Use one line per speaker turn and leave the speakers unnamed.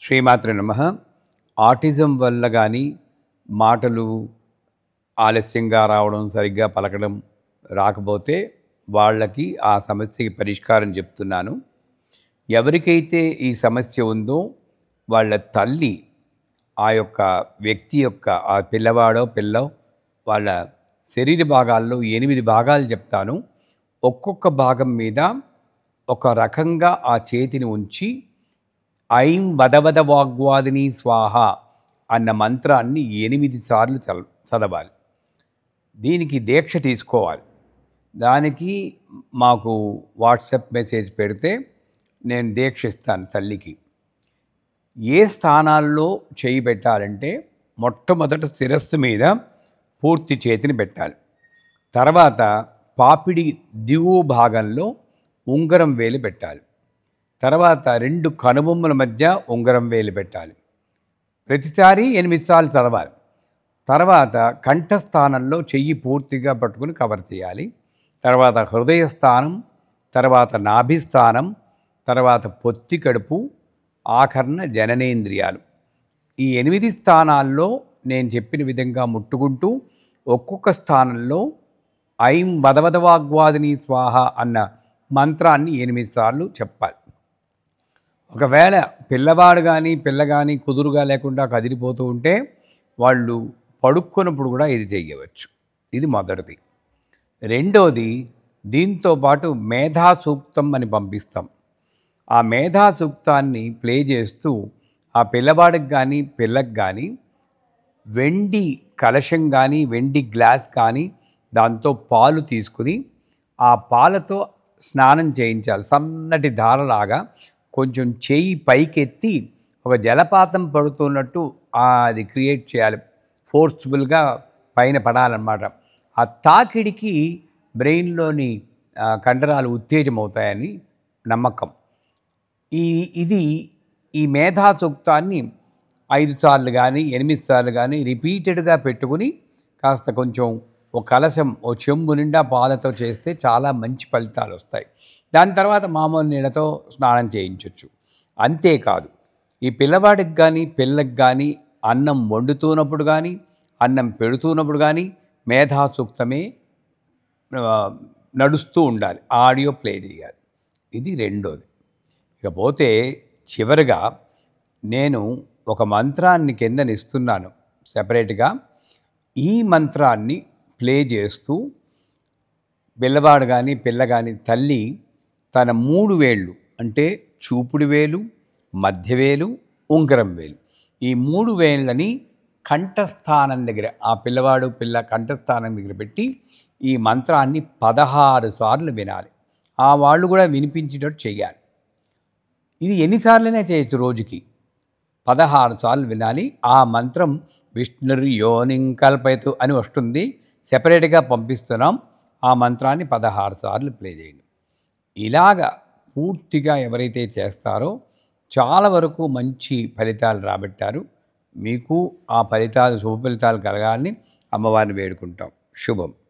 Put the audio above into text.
శ్రీమాత్ర నమ ఆటిజం వల్ల కానీ మాటలు ఆలస్యంగా రావడం సరిగ్గా పలకడం రాకపోతే వాళ్ళకి ఆ సమస్యకి పరిష్కారం చెప్తున్నాను ఎవరికైతే ఈ సమస్య ఉందో వాళ్ళ తల్లి ఆ యొక్క వ్యక్తి యొక్క ఆ పిల్లవాడో పిల్లో వాళ్ళ శరీర భాగాల్లో ఎనిమిది భాగాలు చెప్తాను ఒక్కొక్క భాగం మీద ఒక రకంగా ఆ చేతిని ఉంచి ఐం వదవద వాగ్వాదిని స్వాహ అన్న మంత్రాన్ని ఎనిమిది సార్లు చల్ చదవాలి దీనికి దీక్ష తీసుకోవాలి దానికి మాకు వాట్సాప్ మెసేజ్ పెడితే నేను దీక్ష ఇస్తాను తల్లికి ఏ స్థానాల్లో చేయి పెట్టాలంటే మొట్టమొదట శిరస్సు మీద పూర్తి చేతిని పెట్టాలి తర్వాత పాపిడి దిగువ భాగంలో ఉంగరం వేలు పెట్టాలి తర్వాత రెండు కనుబొమ్మల మధ్య ఉంగరం వేలు పెట్టాలి ప్రతిసారి ఎనిమిది సార్లు చదవాలి తర్వాత కంఠస్థానంలో చెయ్యి పూర్తిగా పట్టుకుని కవర్ చేయాలి తర్వాత హృదయ స్థానం తర్వాత నాభిస్థానం తర్వాత పొత్తి కడుపు ఆఖరణ జననేంద్రియాలు ఈ ఎనిమిది స్థానాల్లో నేను చెప్పిన విధంగా ముట్టుకుంటూ ఒక్కొక్క స్థానంలో ఐం వదవదవాగ్వాదిని స్వాహ అన్న మంత్రాన్ని ఎనిమిది సార్లు చెప్పాలి ఒకవేళ పిల్లవాడు కానీ పిల్ల కానీ కుదురుగా లేకుండా కదిలిపోతూ ఉంటే వాళ్ళు పడుక్కున్నప్పుడు కూడా ఇది చెయ్యవచ్చు ఇది మొదటిది రెండోది దీంతో పాటు మేధా సూక్తం అని పంపిస్తాం ఆ మేధా సూక్తాన్ని ప్లే చేస్తూ ఆ పిల్లవాడికి కానీ పిల్లకి కానీ వెండి కలశం కానీ వెండి గ్లాస్ కానీ దాంతో పాలు తీసుకుని ఆ పాలతో స్నానం చేయించాలి సన్నటి ధారలాగా కొంచెం చేయి పైకెత్తి ఒక జలపాతం పడుతున్నట్టు ఆ అది క్రియేట్ చేయాలి ఫోర్స్ఫుల్గా పైన పడాలన్నమాట ఆ తాకిడికి బ్రెయిన్లోని ఆ, కండరాలు ఉత్తేజమవుతాయని నమ్మకం ఈ ఇది ఈ మేధా సూక్తాన్ని ఐదు సార్లు కానీ ఎనిమిది సార్లు కానీ రిపీటెడ్గా పెట్టుకుని కాస్త కొంచెం ఒక కలశం ఓ చెంబు నిండా పాలతో చేస్తే చాలా మంచి ఫలితాలు వస్తాయి దాని తర్వాత మామూలు నీళ్ళతో స్నానం చేయించవచ్చు అంతేకాదు ఈ పిల్లవాడికి కానీ పిల్లకి కానీ అన్నం వండుతున్నప్పుడు కానీ అన్నం పెడుతున్నప్పుడు కానీ మేధా సూక్తమే ఆ, నడుస్తూ ఉండాలి ఆడియో ప్లే చేయాలి ఇది రెండోది ఇకపోతే చివరిగా నేను ఒక మంత్రాన్ని కిందనిస్తున్నాను సెపరేట్గా ఈ మంత్రాన్ని ప్లే చేస్తూ పిల్లవాడు కానీ పిల్ల కానీ తల్లి తన మూడు వేళ్ళు అంటే చూపుడు వేలు మధ్యవేలు ఉంగరం వేలు ఈ మూడు వేళ్ళని కంఠస్థానం దగ్గర ఆ పిల్లవాడు పిల్ల కంఠస్థానం దగ్గర పెట్టి ఈ మంత్రాన్ని పదహారు సార్లు వినాలి ఆ వాళ్ళు కూడా వినిపించేటట్టు చేయాలి ఇది ఎన్నిసార్లైనా చేయొచ్చు రోజుకి పదహారు సార్లు వినాలి ఆ మంత్రం విష్ణుర్ యోనిం కల్పయతు అని వస్తుంది సెపరేట్గా పంపిస్తున్నాం ఆ మంత్రాన్ని పదహారు సార్లు ప్లే చేయండి ఇలాగా పూర్తిగా ఎవరైతే చేస్తారో చాలా వరకు మంచి ఫలితాలు రాబట్టారు మీకు ఆ ఫలితాలు శుభ ఫలితాలు కలగాలని అమ్మవారిని వేడుకుంటాం శుభం